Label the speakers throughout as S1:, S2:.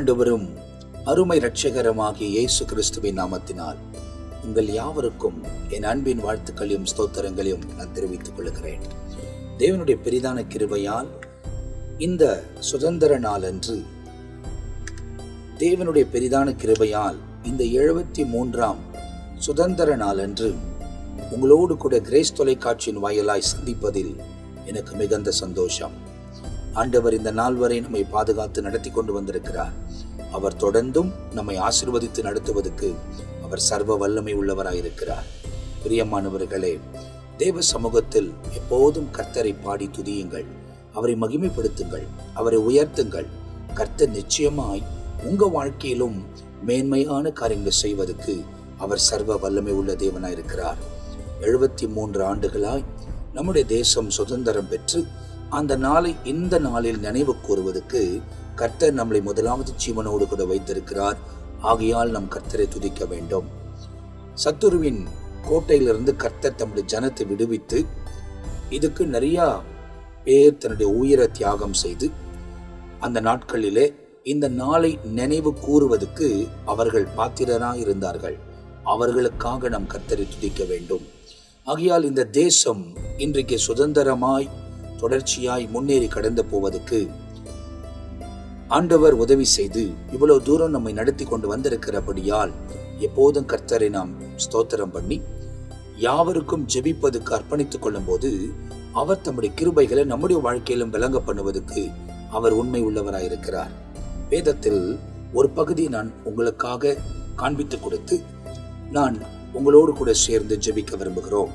S1: ஆண்டவரும் அருமை இரட்சகரமாகிய இயேசு கிறிஸ்துவின் நாமத்தினால் உங்கள் யாவருக்கும் என் அன்பின் வாழ்த்துக்களையும் ஸ்தோத்திரங்களையும் நான் தெரிவித்துக் கொள்கிறேன் தேவனுடைய பெரிதான கிருபையால் இந்த சுதந்திர நாளன்று தேவனுடைய பெரிதான கிருபையால் இந்த எழுபத்தி மூன்றாம் சுதந்திர நாளன்று உங்களோடு கூட கிரேஸ் தொலைக்காட்சியின் வாயிலாய் சந்திப்பதில் எனக்கு மிகுந்த சந்தோஷம் ஆண்டவர் இந்த நாள் வரை நம்மை பாதுகாத்து நடத்தி கொண்டு வந்திருக்கிறார் அவர் தொடர்ந்தும் நம்மை ஆசிர்வதித்து நடத்துவதற்கு அவர் சர்வ வல்லமை உள்ளவராயிருக்கிறார் பிரியமானவர்களே தேவ சமூகத்தில் எப்போதும் கர்த்தரை பாடி துதியுங்கள் அவரை மகிமைப்படுத்துங்கள் அவரை உயர்த்துங்கள் கர்த்தர் நிச்சயமாய் உங்க வாழ்க்கையிலும் மேன்மையான காரியங்களை செய்வதற்கு அவர் சர்வ வல்லமை உள்ள தேவனாயிருக்கிறார் எழுபத்தி மூன்று ஆண்டுகளாய் நம்முடைய தேசம் சுதந்திரம் பெற்று அந்த நாளை இந்த நாளில் நினைவு கூறுவதற்கு கர்த்தர் நம்மளை முதலாவது ஜீவனோடு கூட வைத்திருக்கிறார் ஆகையால் நம் கர்த்தரை துதிக்க வேண்டும் சத்துருவின் கோட்டையிலிருந்து கர்த்தர் தம்முடைய ஜனத்தை விடுவித்து இதுக்கு நிறைய பேர் தன்னுடைய உயிரை தியாகம் செய்து அந்த நாட்களிலே இந்த நாளை நினைவு கூறுவதற்கு அவர்கள் பாத்திரராக இருந்தார்கள் அவர்களுக்காக நாம் கர்த்தரை துதிக்க வேண்டும் ஆகையால் இந்த தேசம் இன்றைக்கு சுதந்திரமாய் தொடர்ச்சியாய் முன்னேறி கடந்து போவதற்கு ஆண்டவர் உதவி செய்து இவ்வளவு தூரம் நம்மை நடத்தி கொண்டு வந்திருக்கிறபடியால் எப்போதும் கர்த்தரை நாம் ஸ்தோத்திரம் பண்ணி யாவருக்கும் ஜெபிப்பதற்கு அர்ப்பணித்துக் கொள்ளும் போது அவர் தம்முடைய கிருபைகளை நம்முடைய வாழ்க்கையிலும் விளங்க பண்ணுவதற்கு அவர் உண்மை உள்ளவராயிருக்கிறார் வேதத்தில் ஒரு பகுதியை நான் உங்களுக்காக காண்பித்து கொடுத்து நான் உங்களோடு கூட சேர்ந்து ஜெபிக்க விரும்புகிறோம்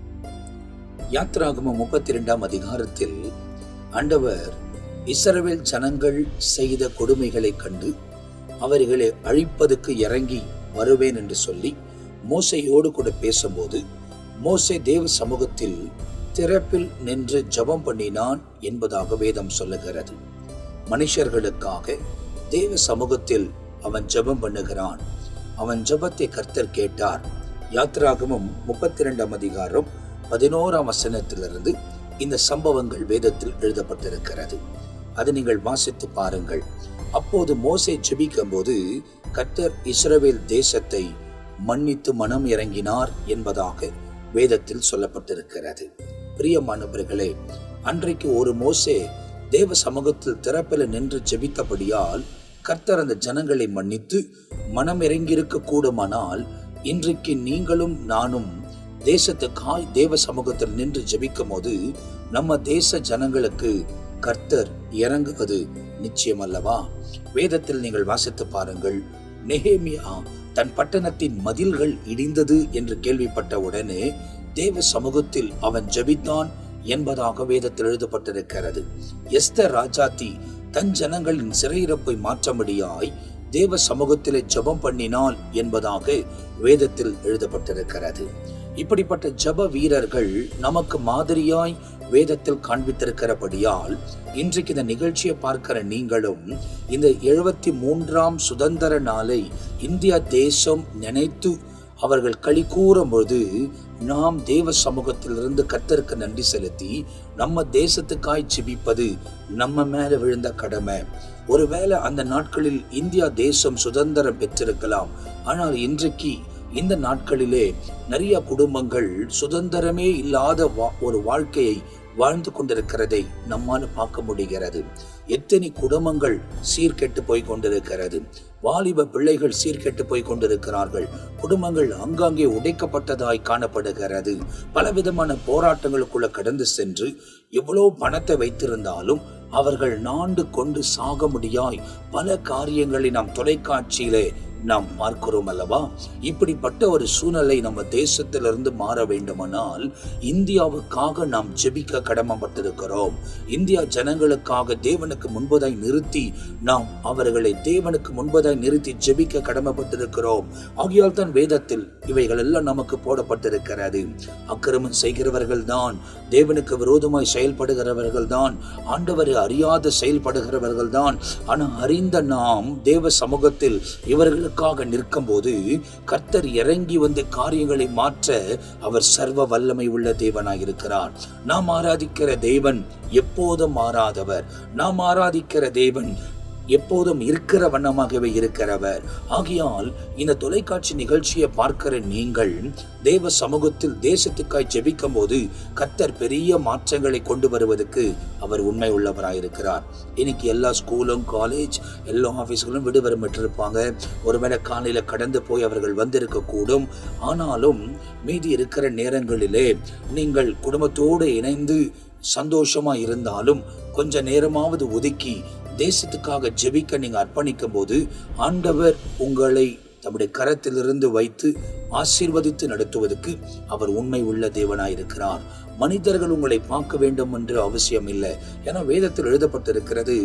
S1: யாத்ராகம முப்பத்தி இரண்டாம் அதிகாரத்தில் ஆண்டவர் இஸ்ரவேல் ஜனங்கள் செய்த கொடுமைகளைக் கண்டு அவர்களை அழிப்பதற்கு இறங்கி வருவேன் என்று சொல்லி மோசையோடு கூட பேசும்போது மோசே தேவ சமூகத்தில் திறப்பில் நின்று ஜபம் பண்ணினான் என்பதாக வேதம் சொல்லுகிறது மனுஷர்களுக்காக தேவ சமூகத்தில் அவன் ஜபம் பண்ணுகிறான் அவன் ஜபத்தை கர்த்தர் கேட்டார் யாத்ராகமும் முப்பத்தி இரண்டாம் அதிகாரம் பதினோராம் வசனத்திலிருந்து இந்த சம்பவங்கள் வேதத்தில் எழுதப்பட்டிருக்கிறது அதை நீங்கள் வாசித்து பாருங்கள் அப்போது மோசை ஜெபிக்கும் போது கர்த்தர் இஸ்ரவேல் தேசத்தை மன்னித்து மனம் இறங்கினார் என்பதாக வேதத்தில் சொல்லப்பட்டிருக்கிறது பிரியமானவர்களே அன்றைக்கு ஒரு மோசே தேவ சமூகத்தில் திறப்பில நின்று ஜெபித்தபடியால் கர்த்தர் அந்த ஜனங்களை மன்னித்து மனம் இறங்கியிருக்க கூடுமானால் இன்றைக்கு நீங்களும் நானும் தேசத்துக்காய் தேவ சமூகத்தில் நின்று ஜெபிக்கும் போது நம்ம தேச ஜனங்களுக்கு கர்த்தர் இறங்குவது நிச்சயம் அல்லவா வேதத்தில் நீங்கள் வாசித்து பாருங்கள் நெஹேமியா தன் பட்டணத்தின் மதில்கள் இடிந்தது என்று கேள்விப்பட்ட உடனே தேவ சமூகத்தில் அவன் ஜெபித்தான் என்பதாக வேதத்தில் எழுதப்பட்டிருக்கிறது எஸ்தர் ராஜாத்தி தன் ஜனங்களின் சிறையிறப்பை மாற்றபடியாய் தேவ சமூகத்திலே ஜபம் பண்ணினாள் என்பதாக வேதத்தில் எழுதப்பட்டிருக்கிறது இப்படிப்பட்ட ஜப வீரர்கள் நமக்கு மாதிரியாய் வேதத்தில் காண்பித்திருக்கிறபடியால் இன்றைக்கு இந்த நிகழ்ச்சியை பார்க்கிற நீங்களும் இந்த எழுபத்தி மூன்றாம் சுதந்திர நாளை இந்தியா தேசம் நினைத்து அவர்கள் களி கூறும்போது நாம் தேவ சமூகத்திலிருந்து கத்தருக்கு நன்றி செலுத்தி நம்ம தேசத்துக்காய் ஜெபிப்பது நம்ம மேல விழுந்த கடமை ஒருவேளை அந்த நாட்களில் இந்தியா தேசம் சுதந்திரம் பெற்றிருக்கலாம் ஆனால் இன்றைக்கு இந்த நாட்களிலே நிறைய குடும்பங்கள் சுதந்திரமே இல்லாத ஒரு வாழ்க்கையை வாழ்ந்து கொண்டிருக்கிறதை நம்மால் பார்க்க முடிகிறது எத்தனை குடும்பங்கள் சீர்கெட்டு போய் கொண்டிருக்கிறது வாலிப பிள்ளைகள் சீர்கெட்டு போய் கொண்டிருக்கிறார்கள் குடும்பங்கள் அங்காங்கே உடைக்கப்பட்டதாய் காணப்படுகிறது பலவிதமான போராட்டங்களுக்குள்ள கடந்து சென்று எவ்வளவு பணத்தை வைத்திருந்தாலும் அவர்கள் நாண்டு கொண்டு சாக முடியாய் பல காரியங்களை நாம் தொலைக்காட்சியிலே நாம் பார்க்கிறோம் அல்லவா இப்படிப்பட்ட ஒரு சூழ்நிலை நம்ம தேசத்திலிருந்து மாற வேண்டுமானால் இந்தியாவுக்காக நாம் ஜெபிக்க கடமைப்பட்டிருக்கிறோம் இந்தியா ஜனங்களுக்காக தேவனுக்கு முன்பதாய் நிறுத்தி நாம் அவர்களை தேவனுக்கு முன்பதாய் நிறுத்தி ஜெபிக்க கடமைப்பட்டிருக்கிறோம் ஆகியால் தான் வேதத்தில் இவைகள் எல்லாம் நமக்கு போடப்பட்டிருக்கிறது அக்கிரமம் செய்கிறவர்கள் தான் தேவனுக்கு விரோதமாய் செயல்படுகிறவர்கள் தான் ஆண்டவரை அறியாத செயல்படுகிறவர்கள் தான் ஆனால் அறிந்த நாம் தேவ சமூகத்தில் இவர்களுக்கு நமக்காக நிற்கும் போது கர்த்தர் இறங்கி வந்து காரியங்களை மாற்ற அவர் சர்வ வல்லமை உள்ள தேவனாயிருக்கிறார் நாம் ஆராதிக்கிற தேவன் எப்போதும் மாறாதவர் நாம் ஆராதிக்கிற தேவன் எப்போதும் இருக்கிற வண்ணமாகவே இருக்கிறவர் ஆகையால் இந்த தொலைக்காட்சி நிகழ்ச்சியை பார்க்கிற நீங்கள் தேவ சமூகத்தில் தேசத்துக்காய் ஜெபிக்கும் போது கத்தர் பெரிய மாற்றங்களை கொண்டு வருவதற்கு அவர் உண்மை உள்ளவராயிருக்கிறார் இன்னைக்கு எல்லா ஸ்கூலும் காலேஜ் எல்லா ஆஃபீஸ்களும் விடுவரம் பெற்றிருப்பாங்க ஒருவேளை காலையில கடந்து போய் அவர்கள் வந்திருக்க கூடும் ஆனாலும் மீதி இருக்கிற நேரங்களிலே நீங்கள் குடும்பத்தோடு இணைந்து சந்தோஷமா இருந்தாலும் கொஞ்ச நேரமாவது ஒதுக்கி தேசத்துக்காக ஜெபிக்க நீங்க அர்ப்பணிக்கும் போது ஆண்டவர் உங்களை தம்முடைய கரத்திலிருந்து வைத்து ஆசீர்வதித்து நடத்துவதற்கு அவர் உண்மை உள்ள தேவனாயிருக்கிறார் மனிதர்கள் உங்களை பார்க்க வேண்டும் என்று அவசியம் இல்லை ஏன்னா வேதத்தில் எழுதப்பட்டிருக்கிறது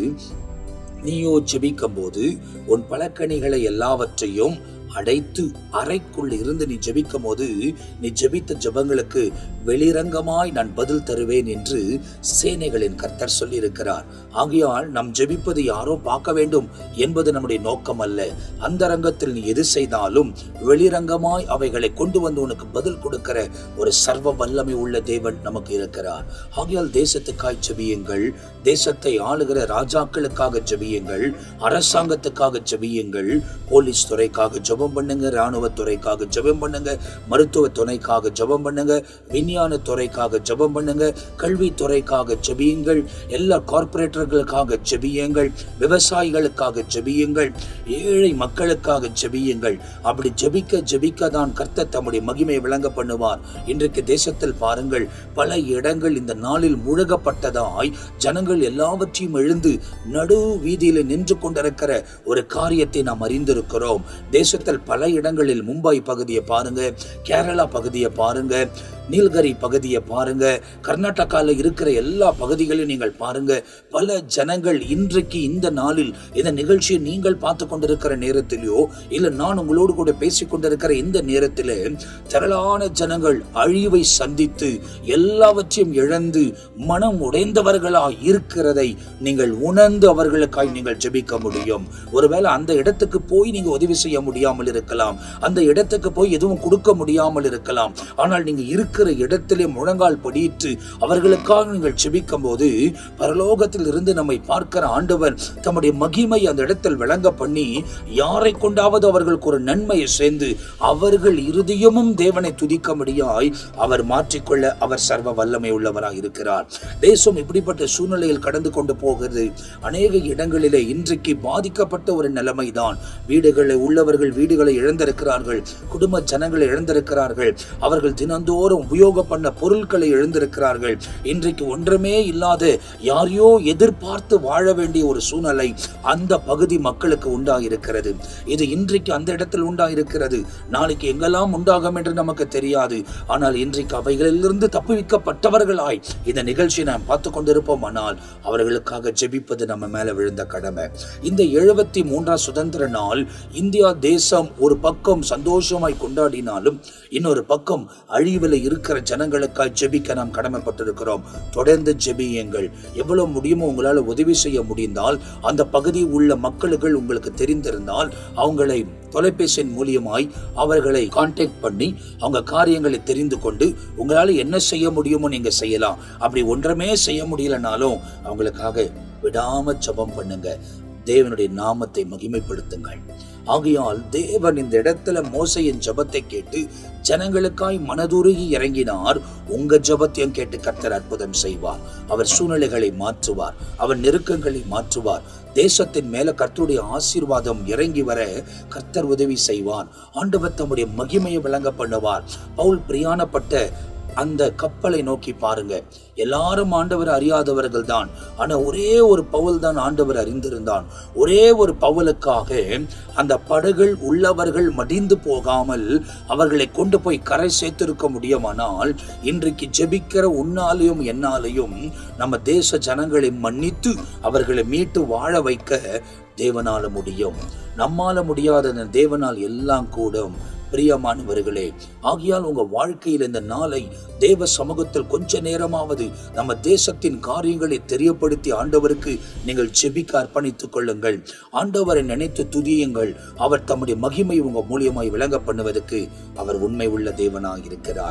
S1: நீயோ ஜெபிக்கும் போது உன் பழக்கணிகளை எல்லாவற்றையும் அடைத்து அறைக்குள் இருந்து நீ ஜெபிக்கும் போது நீ ஜெபித்த ஜெபங்களுக்கு வெளிரங்கமாய் நான் பதில் தருவேன் என்று சேனைகளின் கர்த்தர் சொல்லியிருக்கிறார் ஆகையால் நாம் ஜெபிப்பது யாரோ பார்க்க வேண்டும் என்பது நம்முடைய நோக்கம் அல்ல அந்த ரங்கத்தில் நீ எது செய்தாலும் வெளிரங்கமாய் அவைகளை கொண்டு வந்து உனக்கு பதில் கொடுக்கிற ஒரு சர்வ வல்லமை உள்ள தேவன் நமக்கு இருக்கிறார் ஆகையால் தேசத்துக்காய் ஜெபியுங்கள் தேசத்தை ஆளுகிற ராஜாக்களுக்காக ஜெபியுங்கள் அரசாங்கத்துக்காக ஜெபியுங்கள் போலீஸ் துறைக்காக ஜெபம் பண்ணுங்க ராணுவ துறைக்காக ஜெபம் பண்ணுங்க மருத்துவ துறைக்காக ஜெபம் பண்ணுங்க விஞ்ஞான துறைக்காக ஜெபம் பண்ணுங்க கல்வி துறைக்காக ஜெபியுங்கள் எல்லா கார்ப்பரேட்டர்களுக்காக ஜெபியுங்கள் விவசாயிகளுக்காக ஜெபியுங்கள் ஏழை மக்களுக்காக ஜெபியுங்கள் அப்படி ஜெபிக்க ஜெபிக்க தான் கர்த்தர் தம்முடைய மகிமை விளங்க பண்ணுவார் இன்றைக்கு தேசத்தில் பாருங்கள் பல இடங்கள் இந்த நாளில் முழுகப்பட்டதாய் ஜனங்கள் எல்லாவற்றையும் எழுந்து நடு வீதியில நின்று கொண்டிருக்கிற ஒரு காரியத்தை நாம் அறிந்திருக்கிறோம் தேசத்தில் பல இடங்களில் மும்பை பகுதியை பாருங்க கேரளா பகுதியை பாருங்க நீல்கரி பகுதியை பாருங்க கர்நாடகால இருக்கிற எல்லா பகுதிகளையும் நீங்கள் பாருங்க பல ஜனங்கள் இன்றைக்கு இந்த நாளில் இந்த நிகழ்ச்சியை நீங்கள் பார்த்து கொண்டிருக்கிற நேரத்திலேயோ இல்ல நான் உங்களோடு கூட பேசிக் கொண்டிருக்கிற இந்த நேரத்திலே திரளான ஜனங்கள் அழிவை சந்தித்து எல்லாவற்றையும் இழந்து மனம் உடைந்தவர்களாய் இருக்கிறதை நீங்கள் உணர்ந்து அவர்களுக்காய் நீங்கள் ஜெபிக்க முடியும் ஒருவேளை அந்த இடத்துக்கு போய் நீங்க உதவி செய்ய முடியாமல் இருக்கலாம் அந்த இடத்துக்கு போய் எதுவும் கொடுக்க முடியாமல் இருக்கலாம் ஆனால் நீங்க இருக்கிற இடத்திலே முழங்கால் படியிட்டு அவர்களுக்காக நீங்கள் ஜெபிக்கும் போது பரலோகத்தில் இருந்து நம்மை பார்க்கிற ஆண்டவர் தம்முடைய மகிமை அந்த இடத்தில் விளங்க பண்ணி யாரை கொண்டாவது அவர்களுக்கு ஒரு நன்மையை சேர்ந்து அவர்கள் இருதயமும் தேவனை துதிக்கும்படியாய் அவர் மாற்றிக்கொள்ள அவர் சர்வ வல்லமை உள்ளவராக இருக்கிறார் தேசம் இப்படிப்பட்ட சூழ்நிலையில் கடந்து கொண்டு போகிறது அநேக இடங்களிலே இன்றைக்கு பாதிக்கப்பட்ட ஒரு நிலைமைதான் வீடுகளை உள்ளவர்கள் வீடுகளை இழந்திருக்கிறார்கள் குடும்ப ஜனங்களை இழந்திருக்கிறார்கள் அவர்கள் தினந்தோறும் உபயோகம் பண்ண பொருட்களை இழந்திருக்கிறார்கள் இன்றைக்கு ஒன்றுமே இல்லாத யாரையோ எதிர்பார்த்து வாழ வேண்டிய ஒரு சூழ்நிலை அந்த பகுதி மக்களுக்கு உண்டாயிருக்கிறது இது இன்றைக்கு அந்த இடத்தில் உண்டாயிருக்கிறது நாளைக்கு எங்கெல்லாம் உண்டாகும் என்று நமக்கு தெரியாது ஆனால் இன்றைக்கு அவைகளிலிருந்து தப்புவிக்கப்பட்டவர்களாய் இந்த நிகழ்ச்சியை நாம் பார்த்து கொண்டிருப்போம் ஆனால் அவர்களுக்காக ஜெபிப்பது நம்ம மேல விழுந்த கடமை இந்த எழுபத்தி மூன்றாம் சுதந்திர நாள் இந்தியா தேசம் ஒரு பக்கம் சந்தோஷமாய் கொண்டாடினாலும் இன்னொரு பக்கம் அழிவில் இருக்கிற ஜனங்களுக்காய் ஜெபிக்க நாம் கடமைப்பட்டிருக்கிறோம் தொடர்ந்து ஜெபியுங்கள் எவ்வளவு முடியுமோ உங்களால் உதவி செய்ய முடிந்தால் அந்த பகுதியில் உள்ள மக்களுக்கு உங்களுக்கு தெரிந்திருந்தால் அவங்களை தொலைபேசியின் மூலியமாய் அவர்களை கான்டாக்ட் பண்ணி அவங்க காரியங்களை தெரிந்து கொண்டு உங்களால என்ன செய்ய முடியுமோ நீங்க செய்யலாம் அப்படி ஒன்றமே செய்ய முடியலனாலும் அவங்களுக்காக விடாம ஜெபம் பண்ணுங்க தேவனுடைய நாமத்தை மகிமைப்படுத்துங்கள் ஆகையால் தேவன் இந்த இடத்துல மோசையின் ஜெபத்தை கேட்டு ஜனங்களுக்காய் மனதுருகி இறங்கினார் உங்க ஜெபத்தையும் கேட்டு கர்த்தர் அற்புதம் செய்வார் அவர் சூழ்நிலைகளை மாற்றுவார் அவர் நெருக்கங்களை மாற்றுவார் தேசத்தின் மேல கர்த்தருடைய ஆசீர்வாதம் இறங்கி வர கர்த்தர் உதவி செய்வார் ஆண்டவர் தம்முடைய மகிமையை விளங்க பண்ணுவார் பவுல் பிரியாணப்பட்ட அந்த கப்பலை நோக்கி பாருங்க எல்லாரும் ஆண்டவர் அறியாதவர்கள் தான் ஆனா ஒரே ஒரு பவுல் தான் ஆண்டவர் அறிந்திருந்தான் ஒரே ஒரு பவுலுக்காக அந்த படகுகள் உள்ளவர்கள் மடிந்து போகாமல் அவர்களை கொண்டு போய் கரை சேர்த்திருக்க முடியுமானால் இன்றைக்கு ஜெபிக்கிற உன்னாலையும் என்னாலையும் நம்ம தேச ஜனங்களை மன்னித்து அவர்களை மீட்டு வாழ வைக்க தேவனால முடியும் நம்மால முடியாத தேவனால் எல்லாம் கூடும் பிரியமானவர்களே ஆகியால் உங்க வாழ்க்கையில் இந்த நாளை தேவ சமூகத்தில் கொஞ்ச நேரமாவது நம்ம தேசத்தின் காரியங்களை தெரியப்படுத்தி ஆண்டவருக்கு நீங்கள் செபிக்க அர்ப்பணித்துக் கொள்ளுங்கள் ஆண்டவரை நினைத்து துதியுங்கள் அவர் தம்முடைய மகிமை உங்க மூலியமாய் விளங்க பண்ணுவதற்கு அவர் உண்மை உள்ள தேவனாக இருக்கிறார்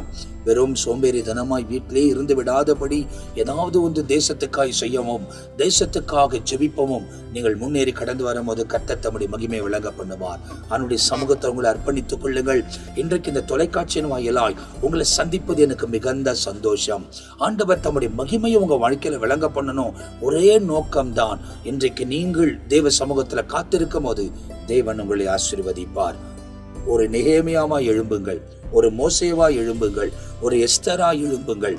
S1: வெறும் சோம்பேறித்தனமாய் வீட்டிலே இருந்து விடாதபடி ஏதாவது ஒன்று தேசத்துக்காய் செய்யவும் தேசத்துக்காக ஜெபிப்பவும் நீங்கள் முன்னேறி கடந்து வரும்போது கர்த்தர் தம்முடைய மகிமை விளங்க பண்ணுவார் அவனுடைய சமூகத்தை உங்களை அர்ப்பணித்துக் கொள்ளுங்கள் இன்றைக்கு இந்த தொலைக்காட்சியின் வாயிலாய் உங்களை சந்திப்பது எனக்கு மிகுந்த சந்தோஷம் ஆண்டவர் தம்முடைய மகிமையை உங்க வாழ்க்கையில விளங்க பண்ணணும் ஒரே நோக்கம்தான் இன்றைக்கு நீங்கள் தேவ சமூகத்துல காத்திருக்கும் போது தேவன் உங்களை ஆசீர்வதிப்பார் ஒரு நெகேமியாமா எழும்புங்கள் ஒரு மோசேவா எழும்புங்கள் ஒரு எஸ்தரா எழும்புங்கள்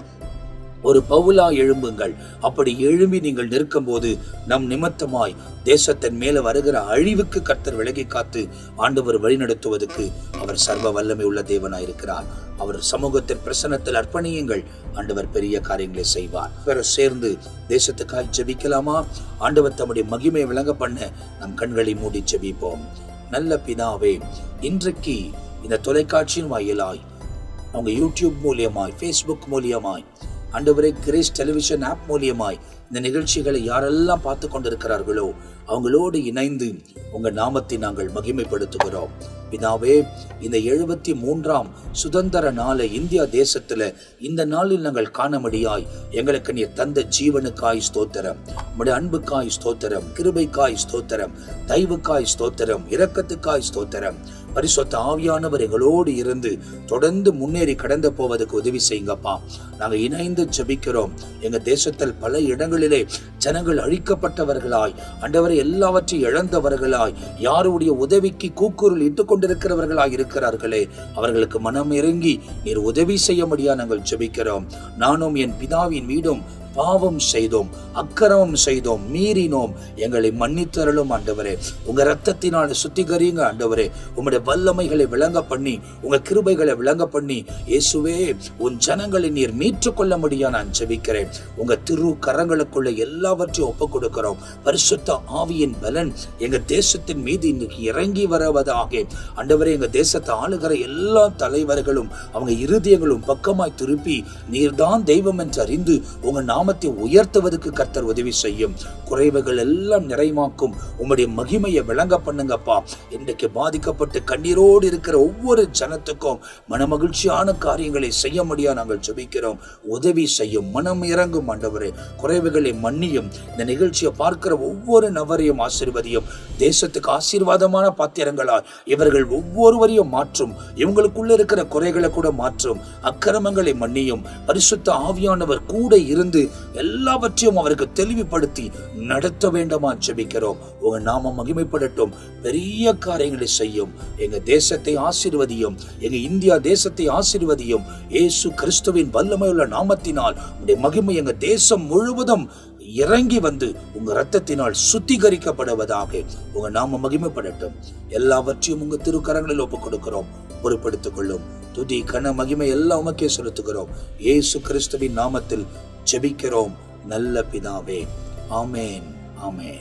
S1: ஒரு பவுலா எழும்புங்கள் அப்படி எழும்பி நீங்கள் நிற்கும்போது நம் நிமித்தமாய் தேசத்தின் மேல வருகிற அழிவுக்கு கர்த்தர் விலகி காத்து ஆண்டவர் வழிநடத்துவதற்கு அவர் சர்வ வல்லமை உள்ள தேவனாய் இருக்கிறார் அவர் சமூகத்தின் பிரசனத்தில் அர்ப்பணியுங்கள் ஆண்டவர் பெரிய காரியங்களை செய்வார் இவரை சேர்ந்து தேசத்துக்காய் ஜெபிக்கலாமா ஆண்டவர் தம்முடைய மகிமை விளங்க பண்ண நம் கண்களை மூடி ஜெபிப்போம் நல்ல பிதாவே இன்றைக்கு இந்த தொலைக்காட்சியின் வாயிலாய் அவங்க யூடியூப் மூலியமாய் ஃபேஸ்புக் மூலியமாய் ஆண்டவரே கிரேஸ் டெலிவிஷன் ஆப் மூலியமாய் இந்த நிகழ்ச்சிகளை யாரெல்லாம் பார்த்து கொண்டிருக்கிறார்களோ அவங்களோடு இணைந்து உங்க நாமத்தை நாங்கள் மகிமைப்படுத்துகிறோம் பிதாவே இந்த எழுபத்தி மூன்றாம் சுதந்திர நாளை இந்தியா தேசத்துல இந்த நாளில் நாங்கள் காணமடியாய் எங்களுக்கு நீர் தந்த ஜீவனுக்காய் ஸ்தோத்திரம் உம்முடைய அன்புக்காய் ஸ்தோத்திரம் கிருபைக்காய் ஸ்தோத்திரம் தயவுக்காய் ஸ்தோத்திரம் இரக்கத்துக்காய் ஸ்தோத்திரம் பரிசுத்த ஆவியானவர் எங்களோடு இருந்து தொடர்ந்து முன்னேறி கடந்து போவதற்கு உதவி செய்யுங்கப்பா நாங்க இணைந்து ஜெபிக்கிறோம் எங்க தேசத்தில் பல இடங்களிலே ஜனங்கள் அழிக்கப்பட்டவர்களாய் ஆண்டவரை எல்லாவற்றையும் இழந்தவர்களாய் யாருடைய உதவிக்கு கூக்குரல் இட்டுக் கொண்டிருக்கிறவர்களாய் இருக்கிறார்களே அவர்களுக்கு மனம் இறங்கி நீர் உதவி செய்ய முடியா நாங்கள் ஜெபிக்கிறோம் நானும் என் பிதாவின் வீடும் பாவம் செய்தோம் அக்கிரமம் செய்தோம் மீறினோம் எங்களை மன்னித்தரலும் ஆண்டவரே உங்க ரத்தத்தினால் சுத்திகரிங்க ஆண்டவரே உம்முடைய வல்லமைகளை விளங்க பண்ணி உங்க கிருபைகளை விளங்க பண்ணி இயேசுவே உன் ஜனங்களை நீர் மீட்டுக் கொள்ள முடியா நான் ஜெபிக்கிறேன் உங்க திரு கரங்களுக்குள்ள எல்லாவற்றையும் ஒப்புக் கொடுக்கிறோம் பரிசுத்த ஆவியின் பலன் எங்க தேசத்தின் மீது இன்னைக்கு இறங்கி வருவதாக ஆண்டவரே எங்க தேசத்தை ஆளுகிற எல்லா தலைவர்களும் அவங்க இருதயங்களும் பக்கமாய் திருப்பி நீர்தான் தெய்வம் என்று அறிந்து உங்க நாமத்தை உயர்த்துவதற்கு கர்த்தர் உதவி செய்யும் குறைவுகள் எல்லாம் நிறைமாக்கும் உம்முடைய மகிமையை விளங்க பண்ணுங்கப்பா இன்றைக்கு பாதிக்கப்பட்டு கண்ணீரோடு இருக்கிற ஒவ்வொரு ஜனத்துக்கும் மனமகிழ்ச்சியான காரியங்களை செய்ய முடியா நாங்கள் ஜெபிக்கிறோம் உதவி செய்யும் மனம் இறங்கும் ஆண்டவரே குறைவுகளை மன்னியும் இந்த நிகழ்ச்சியை பார்க்கிற ஒவ்வொரு நபரையும் ஆசீர்வதியும் தேசத்துக்கு ஆசீர்வாதமான பாத்திரங்களாய் இவர்கள் ஒவ்வொருவரையும் மாற்றும் இவங்களுக்குள்ள இருக்கிற குறைகளை கூட மாற்றும் அக்கிரமங்களை மன்னியும் பரிசுத்த ஆவியானவர் கூட இருந்து எல்லாவற்றையும் அவருக்கு தெளிவுபடுத்தி நடத்த வேண்டுமா ஜெபிக்கிறோம் உங்க நாம மகிமைப்படட்டும் பெரிய காரியங்களை செய்யும் எங்க தேசத்தை ஆசீர்வதியும் எங்க இந்தியா தேசத்தை ஆசீர்வதியும் இயேசு கிறிஸ்துவின் வல்லமையுள்ள நாமத்தினால் உடைய மகிமை எங்க தேசம் முழுவதும் இறங்கி வந்து உங்க ரத்தத்தினால் சுத்திகரிக்கப்படுவதாக உங்க நாம மகிமைப்படட்டும் எல்லாவற்றையும் உங்க திருக்கரங்களில் ஒப்புக் கொடுக்கிறோம் பொறுப்படுத்திக் கொள்ளும் துதி கன மகிமை எல்லாம் உமக்கே செலுத்துகிறோம் இயேசு கிறிஸ்துவின் நாமத்தில் ஜெபிக்கிறோம் நல்ல பிதாவே ஆமேன் ஆமேன்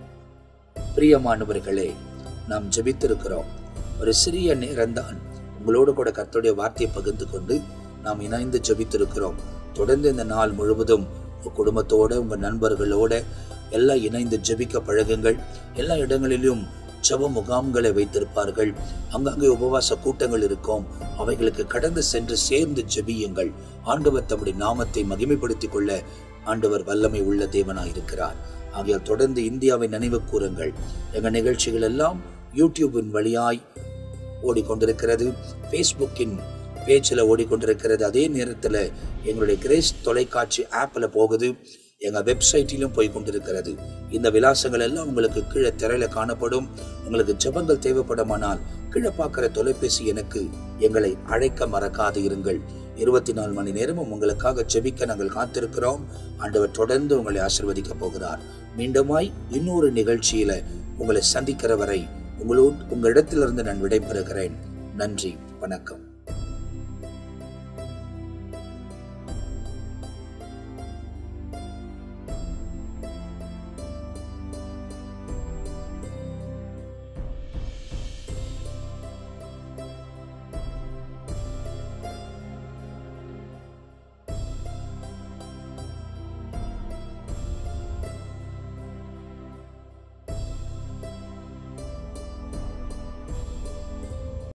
S1: பிரியமானவர்களே நாம் ஜெபித்திருக்கிறோம் ஒரு சிறிய நேரம்தான் உங்களோடு கூட கர்த்தருடைய வார்த்தையை பகிர்ந்து கொண்டு நாம் இணைந்து ஜெபித்திருக்கிறோம் தொடர்ந்து இந்த நாள் முழுவதும் உங்க குடும்பத்தோட உங்க நண்பர்களோட எல்லாம் இணைந்து ஜெபிக்க பழகுங்கள் எல்லா இடங்களிலும் ஜெப முகாம்களை வைத்திருப்பார்கள் அங்கங்கே உபவாச கூட்டங்கள் இருக்கும் அவைகளுக்கு கடந்து சென்று சேர்ந்து ஜெபியுங்கள் ஆண்டவர் தம்முடைய நாமத்தை மகிமைப்படுத்திக் கொள்ள ஆண்டவர் வல்லமை உள்ள தேவனாய் இருக்கிறார் ஆகையால் தொடர்ந்து இந்தியாவை நினைவு கூறுங்கள் எங்க நிகழ்ச்சிகள் எல்லாம் யூடியூபின் வழியாய் ஓடிக்கொண்டிருக்கிறது ஃபேஸ்புக்கின் பேஜில் ஓடிக்கொண்டிருக்கிறது அதே நேரத்தில் எங்களுடைய கிரேஸ் தொலைக்காட்சி ஆப்பில் போகுது எங்கள் வெப்சைட்டிலும் போய் கொண்டிருக்கிறது இந்த விலாசங்கள் எல்லாம் உங்களுக்கு கீழே திரையில காணப்படும் உங்களுக்கு ஜெபங்கள் தேவைப்படுமானால் கீழே பார்க்குற தொலைபேசி எனக்கு எங்களை அழைக்க மறக்காது இருங்கள் இருபத்தி நாலு மணி நேரமும் உங்களுக்காக ஜெபிக்க நாங்கள் காத்திருக்கிறோம் ஆண்டவர் தொடர்ந்து உங்களை ஆசிர்வதிக்க போகிறார் மீண்டுமாய் இன்னொரு நிகழ்ச்சியில உங்களை சந்திக்கிற வரை உங்களோடு உங்களிடத்திலிருந்து நான் விடைபெறுகிறேன் நன்றி வணக்கம்